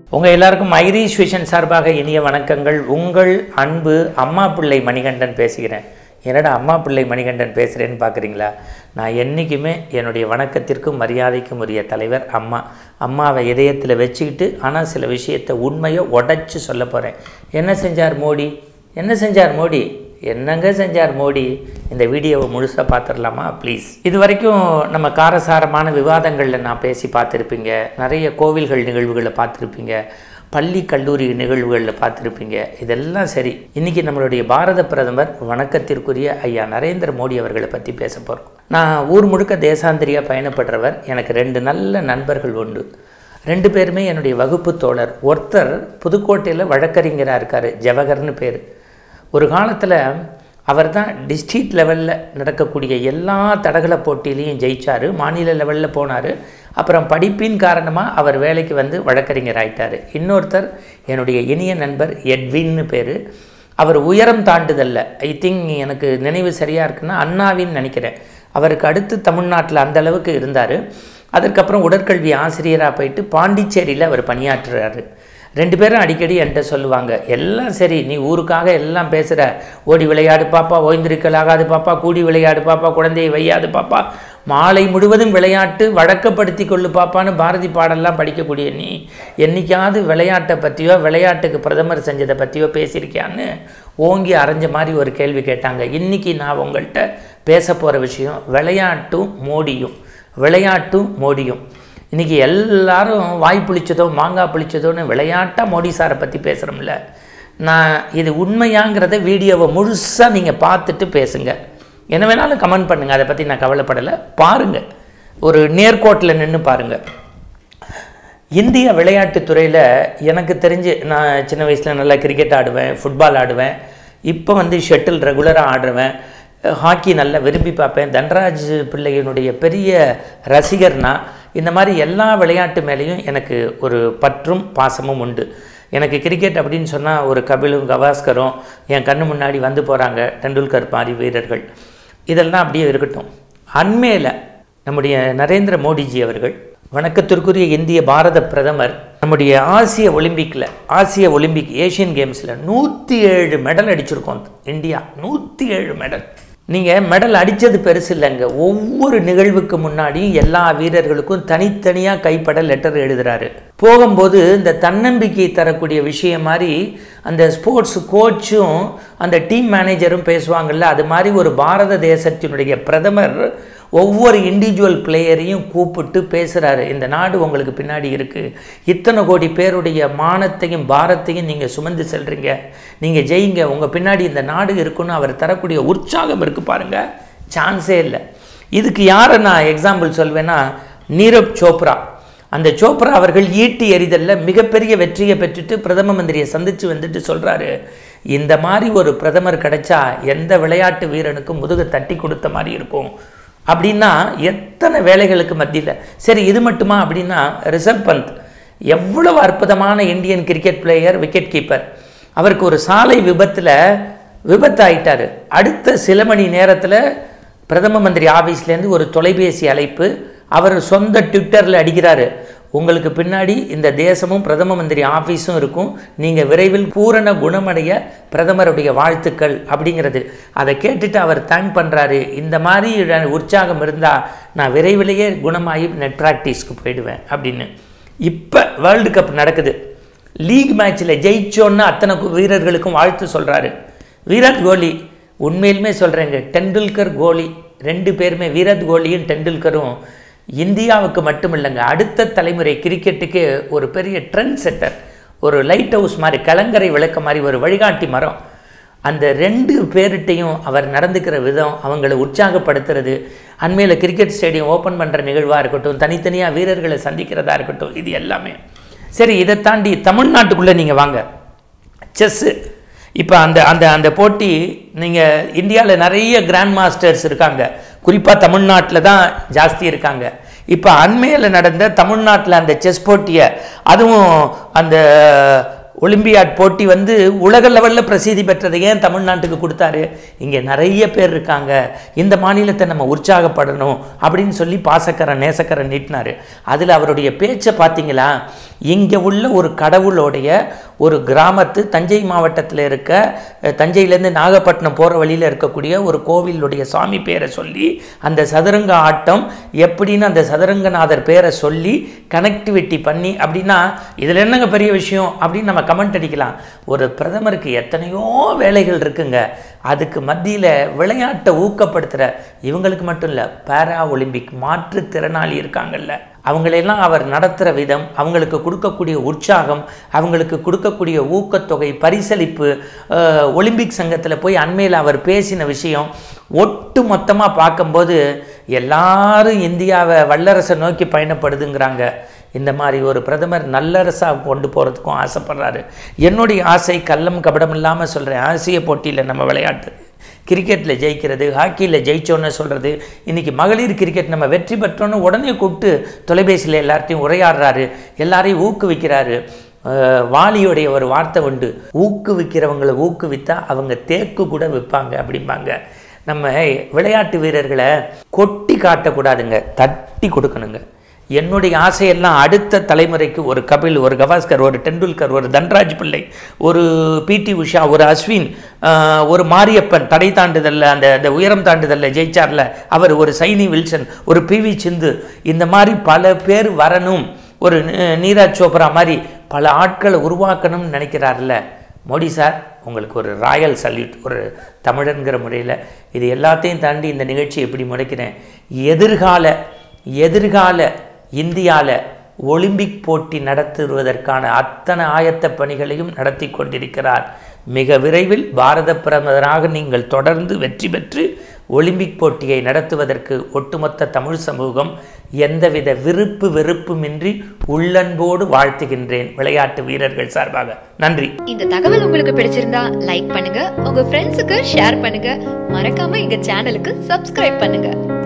உங்கள் எல்லாருக்கும் Irish vision சார்பாக இனிய வணக்கங்கள் உங்கள் அன்பு அம்மா பிள்ளை மணிகண்டன் பேசுகிறேன் என்னடா அம்மா பிள்ளை மணிகண்டன் பேசுகிறேன்னு பார்க்குறீங்களா நான் என்றைக்குமே என்னுடைய வணக்கத்திற்கும் மரியாதைக்கும் உரிய தலைவர் அம்மா அம்மாவை இதயத்தில் வச்சுக்கிட்டு ஆனால் சில விஷயத்தை உண்மையை உடைச்சு சொல்ல போகிறேன் என்ன செஞ்சார் மோடி என்ன செஞ்சார் மோடி என்னங்க செஞ்சார் மோடி இந்த வீடியோவை முழுசாக பார்த்துடலாமா ப்ளீஸ் இது வரைக்கும் நம்ம காரசாரமான விவாதங்களில் நான் பேசி பார்த்துருப்பீங்க நிறைய கோவில்கள் நிகழ்வுகளை பார்த்துருப்பீங்க பள்ளி கல்லூரி நிகழ்வுகளில் பார்த்துருப்பீங்க இதெல்லாம் சரி இன்றைக்கி நம்மளுடைய பாரத பிரதமர் வணக்கத்திற்குரிய ஐயா நரேந்திர மோடி அவர்களை பற்றி பேச போகிறோம் நான் ஊர் முழுக்க தேசாந்திரியாக பயணப்படுறவர் எனக்கு ரெண்டு நல்ல நண்பர்கள் உண்டு ரெண்டு பேருமே என்னுடைய வகுப்பு தோழர் ஒருத்தர் புதுக்கோட்டையில் வழக்கறிஞராக இருக்கார் ஜவஹர்னு பேர் ஒரு காலத்தில் அவர் தான் டிஸ்ட்ரிக்ட் லெவலில் நடக்கக்கூடிய எல்லா தடகள போட்டியிலையும் ஜெயிச்சார் மாநில லெவலில் போனார் அப்புறம் படிப்பின் காரணமாக அவர் வேலைக்கு வந்து வழக்கறிஞர் ஆயிட்டார் இன்னொருத்தர் என்னுடைய இனிய நண்பர் எட்வின்னு பேர் அவர் உயரம் தாண்டுதல்ல ஐ திங்க் எனக்கு நினைவு சரியாக இருக்குன்னா அண்ணாவின்னு நினைக்கிறேன் அவருக்கு அடுத்து தமிழ்நாட்டில் அந்த அளவுக்கு இருந்தார் அதற்கப்புறம் உடற்கல்வி ஆசிரியராக போயிட்டு பாண்டிச்சேரியில் அவர் பணியாற்றுறாரு ரெண்டு பேரும் அடிக்கடி என்கிட்ட சொல்லுவாங்க எல்லாம் சரி நீ ஊருக்காக எல்லாம் பேசுகிற ஓடி விளையாடு பாப்பா ஓய்ந்திருக்கல் ஆகாது பாப்பா கூடி விளையாடு பாப்பா குழந்தையை வையாது பாப்பா மாலை முழுவதும் விளையாட்டு வழக்கப்படுத்தி கொள்ளு பாப்பான்னு பாரதி பாடல்லாம் படிக்கக்கூடிய நீ என்னைக்காவது விளையாட்டை பற்றியோ விளையாட்டுக்கு பிரதமர் செஞ்சதை பற்றியோ பேசியிருக்கியான்னு ஓங்கி அரைஞ்ச மாதிரி ஒரு கேள்வி கேட்டாங்க இன்றைக்கி நான் உங்கள்கிட்ட பேச போகிற விஷயம் விளையாட்டும் மோடியும் விளையாட்டும் மோடியும் இன்றைக்கி எல்லாரும் வாய் புளிச்சதோ மாங்காய் புளிச்சதோன்னு விளையாட்டாக மோடி சாரை பற்றி பேசுகிறோம்ல நான் இது உண்மையாங்கிறத வீடியோவை முழுசாக நீங்கள் பார்த்துட்டு பேசுங்க என்ன வேணாலும் கமெண்ட் பண்ணுங்கள் அதை பற்றி நான் கவலைப்படலை பாருங்கள் ஒரு நேர்கோட்டில் நின்று பாருங்கள் இந்திய விளையாட்டுத் துறையில் எனக்கு தெரிஞ்சு நான் சின்ன வயசில் நல்லா கிரிக்கெட் ஆடுவேன் ஃபுட்பால் ஆடுவேன் இப்போ வந்து ஷட்டில் ரெகுலராக ஆடுவேன் ஹாக்கி நல்லா விரும்பி பார்ப்பேன் தன்ராஜ் பிள்ளையினுடைய பெரிய ரசிகர்னா இந்த மாதிரி எல்லா விளையாட்டு மேலேயும் எனக்கு ஒரு பற்றும் பாசமும் உண்டு எனக்கு கிரிக்கெட் அப்படின்னு சொன்னால் ஒரு கபிலும் கவாஸ்கரும் என் கண்ணு முன்னாடி வந்து போகிறாங்க டெண்டுல்கர் மாதிரி வீரர்கள் இதெல்லாம் அப்படியே இருக்கட்டும் அண்மையில் நம்முடைய நரேந்திர மோடிஜி அவர்கள் வணக்கத்திற்குரிய இந்திய பாரத பிரதமர் நம்முடைய ஆசிய ஒலிம்பிக்கில் ஆசிய ஒலிம்பிக் ஏஷியன் கேம்ஸில் நூற்றி ஏழு மெடல் அடிச்சிருக்கோம் இந்தியா நூற்றி ஏழு மெடல் நீங்கள் மெடல் அடித்தது பெருசு இல்லைங்க ஒவ்வொரு நிகழ்வுக்கு முன்னாடியும் எல்லா வீரர்களுக்கும் தனித்தனியாக கைப்பட லெட்டர் எழுதுறாரு போகும்போது இந்த தன்னம்பிக்கை தரக்கூடிய விஷயம் மாதிரி அந்த ஸ்போர்ட்ஸ் கோச்சும் அந்த டீம் மேனேஜரும் பேசுவாங்கள்ல அது மாதிரி ஒரு பாரத தேசத்தினுடைய பிரதமர் ஒவ்வொரு இண்டிவிஜுவல் பிளேயரையும் கூப்பிட்டு பேசுகிறாரு இந்த நாடு உங்களுக்கு பின்னாடி இருக்குது இத்தனை கோடி பேருடைய மானத்தையும் பாரத்தையும் நீங்கள் சுமந்து செல்றீங்க நீங்கள் ஜெயிங்க உங்கள் பின்னாடி இந்த நாடு இருக்குன்னு அவர் தரக்கூடிய உற்சாகம் இருக்குது பாருங்கள் சான்ஸே இல்லை இதுக்கு யாரை நான் எக்ஸாம்பிள் சொல்வேன்னா நீரப் சோப்ரா அந்த சோப்ரா அவர்கள் ஈட்டி எறிதலில் மிகப்பெரிய வெற்றியை பெற்றுட்டு பிரதம மந்திரியை சந்தித்து வந்துட்டு சொல்கிறாரு இந்த மாதிரி ஒரு பிரதமர் கிடைச்சா எந்த விளையாட்டு வீரனுக்கும் முதுக தட்டி கொடுத்த மாதிரி இருக்கும் அப்படின்னா எத்தனை வேலைகளுக்கு மத்தியில் சரி இது மட்டுமா அப்படின்னா ரிஷப் பந்த் எவ்வளவு அற்புதமான Indian cricket player wicketkeeper அவருக்கு ஒரு சாலை விபத்தில் விபத்தாயிட்டார் அடுத்த சில மணி நேரத்தில் பிரதம மந்திரி ஆஃபீஸ்லேருந்து ஒரு தொலைபேசி அழைப்பு அவர் சொந்த ட்விட்டரில் அடிக்கிறாரு உங்களுக்கு பின்னாடி இந்த தேசமும் பிரதம மந்திரி ஆஃபீஸும் இருக்கும் நீங்கள் விரைவில் பூரண குணமடைய பிரதமருடைய வாழ்த்துக்கள் அப்படிங்கிறது அதை கேட்டுட்டு அவர் தேங்க் பண்ணுறாரு இந்த மாதிரி உற்சாகம் இருந்தால் நான் விரைவிலேயே குணமாகி நெட் ப்ராக்டிஸ்க்கு போயிடுவேன் அப்படின்னு இப்போ வேர்ல்டு கப் நடக்குது லீக் மேட்ச்சில் ஜெயிச்சோன்னு அத்தனை வீரர்களுக்கும் வாழ்த்து சொல்கிறாரு விராட் கோலி உண்மையிலுமே சொல்கிறேங்க டெண்டுல்கர் கோலி ரெண்டு பேருமே விராட் கோலியும் டெண்டுல்கரும் இந்தியாவுக்கு மட்டும் இல்லைங்க அடுத்த தலைமுறை கிரிக்கெட்டுக்கு ஒரு பெரிய ட்ரெண்ட் செட்டர் ஒரு லைட் ஹவுஸ் மாதிரி கலங்கரை விளக்க மாதிரி ஒரு வழிகாட்டி மரம் அந்த ரெண்டு பேர்கிட்டையும் அவர் நடந்துக்கிற விதம் அவங்கள உற்சாகப்படுத்துறது அண்மையில் கிரிக்கெட் ஸ்டேடியம் ஓப்பன் பண்ணுற நிகழ்வாக இருக்கட்டும் தனித்தனியாக வீரர்களை சந்திக்கிறதா இருக்கட்டும் இது எல்லாமே சரி இதை தாண்டி தமிழ்நாட்டுக்குள்ளே நீங்கள் வாங்க செஸ்ஸு இப்போ அந்த அந்த அந்த போட்டி நீங்கள் இந்தியாவில் நிறைய கிராண்ட் மாஸ்டர்ஸ் இருக்காங்க குறிப்பாக தமிழ்நாட்டில் தான் ஜாஸ்தி இருக்காங்க இப்போ அண்மையில் நடந்த தமிழ்நாட்டில் அந்த செஸ் போட்டியை அதுவும் அந்த ஒலிம்பியாட் போட்டி வந்து உலக லெவலில் பிரசித்தி பெற்றது ஏன் தமிழ்நாட்டுக்கு கொடுத்தாரு இங்கே நிறைய பேர் இருக்காங்க இந்த மாநிலத்தை நம்ம உற்சாகப்படணும் அப்படின்னு சொல்லி பாசக்கரன் நேசக்கரன் நீட்டினார் அதில் அவருடைய பேச்சை பார்த்தீங்களா இங்கே உள்ள ஒரு கடவுளோடைய ஒரு கிராமத்து தஞ்சை மாவட்டத்தில் இருக்க அஹ், தஞ்சையிலேருந்து நாகப்பட்டினம் போகிற வழியில் இருக்கக்கூடிய ஒரு கோவிலுடைய சாமி பேரை சொல்லி அந்த சதுரங்க ஆட்டம் எப்படின்னு அந்த சதுரங்கநாதர் பேரை சொல்லி கனெக்டிவிட்டி பண்ணி அப்படின்னா இதில் என்னங்க பெரிய விஷயம் அப்படின்னு நம்ம கமெண்ட் அடிக்கலாம் ஒரு பிரதமருக்கு எத்தனையோ வேலைகள் இருக்குங்க அதுக்கு மத்தியில் விளையாட்டை ஊக்கப்படுத்துகிற இவங்களுக்கு மட்டும் இல்லை பாரா ஒலிம்பிக் மாற்றுத்திறனாளி இருக்காங்கல்ல அவங்களெல்லாம் அவர் நடத்துகிற விதம் அவங்களுக்கு கொடுக்கக்கூடிய உற்சாகம் அவங்களுக்கு கொடுக்கக்கூடிய ஊக்கத்தொகை பரிசளிப்பு அஹ், ஒலிம்பிக் சங்கத்தில் போய் அண்மையில் அவர் பேசின விஷயம் ஒட்டு மொத்தமாக பார்க்கும்போது எல்லாரும் இந்தியாவை வல்லரசை நோக்கி பயணப்படுதுங்கிறாங்க இந்த மாதிரி ஒரு பிரதமர் நல்லரசாக கொண்டு போகிறதுக்கும் ஆசைப்படுறாரு என்னுடைய ஆசை கள்ளம் கபடம் இல்லாமல் சொல்கிறேன் ஆசிய போட்டியில் நம்ம விளையாட்டு கிரிக்கெட்டில் ஜெயிக்கிறது ஹாக்கியில் ஜெயிச்சோன்னு சொல்கிறது இன்றைக்கி மகளிர் கிரிக்கெட் நம்ம வெற்றி பெற்றோன்னு உடனே கூப்பிட்டு தொலைபேசியில் எல்லார்ட்டையும் உரையாடுறாரு எல்லாரையும் ஊக்குவிக்கிறாரு அஹ் வாலியுடைய ஒரு வார்த்தை உண்டு ஊக்குவிக்கிறவங்களை ஊக்குவித்தா அவங்க தேக்கு கூட விற்பாங்க அப்படிம்பாங்க நம்ம விளையாட்டு வீரர்களை கொட்டி காட்டக்கூடாதுங்க தட்டி கொடுக்கணுங்க என்னுடைய ஆசையெல்லாம் அடுத்த தலைமுறைக்கு ஒரு கபில் ஒரு கவாஸ்கர் ஒரு டெண்டுல்கர் ஒரு தன்ராஜ் பிள்ளை ஒரு பிடி உஷா ஒரு அஸ்வின் ஆஹ், ஒரு மாரியப்பன் தடை தாண்டுதலில் அந்த அந்த உயரம் தாண்டுதலில் ஜெயிச்சார்ல அவர் ஒரு சைனி வில்சன் ஒரு பிவி சிந்து இந்த மாதிரி பல பேர் வரணும் ஒரு நி- நீரஜ் சோப்ரா மாதிரி பல ஆட்களை உருவாக்கணும்னு நினைக்கிறார்ல மோடி சார் உங்களுக்கு ஒரு ராயல் சல்யூட் ஒரு தமிழன்கிற முறையில் இது எல்லாத்தையும் தாண்டி இந்த நிகழ்ச்சி எப்படி முடைக்கிறேன் எதிர்கால எதிர்கால இந்தியாவில் ஒலிம்பிக் போட்டி நடத்துவதற்கான அத்தனை ஆயத்த பணிகளையும் நடத்தி கொண்டிருக்கிறார் மிக விரைவில் பாரத பிரதமராக நீங்கள் தொடர்ந்து வெற்றி பெற்று ஒலிம்பிக் போட்டியை நடத்துவதற்கு ஒட்டுமொத்த தமிழ் சமூகம் எந்தவித விருப்பு வெறுப்புமின்றி உள்ளன்போடு வாழ்த்துகின்றேன் விளையாட்டு வீரர்கள் சார்பாக நன்றி இந்த தகவல் உங்களுக்கு பிடிச்சிருந்தா லைக் பண்ணுங்க உங்க ஃப்ரெண்ட்ஸுக்கு ஷேர் பண்ணுங்க மறக்காம எங்க சேனலுக்கு சப்ஸ்கிரைப் பண்ணுங்க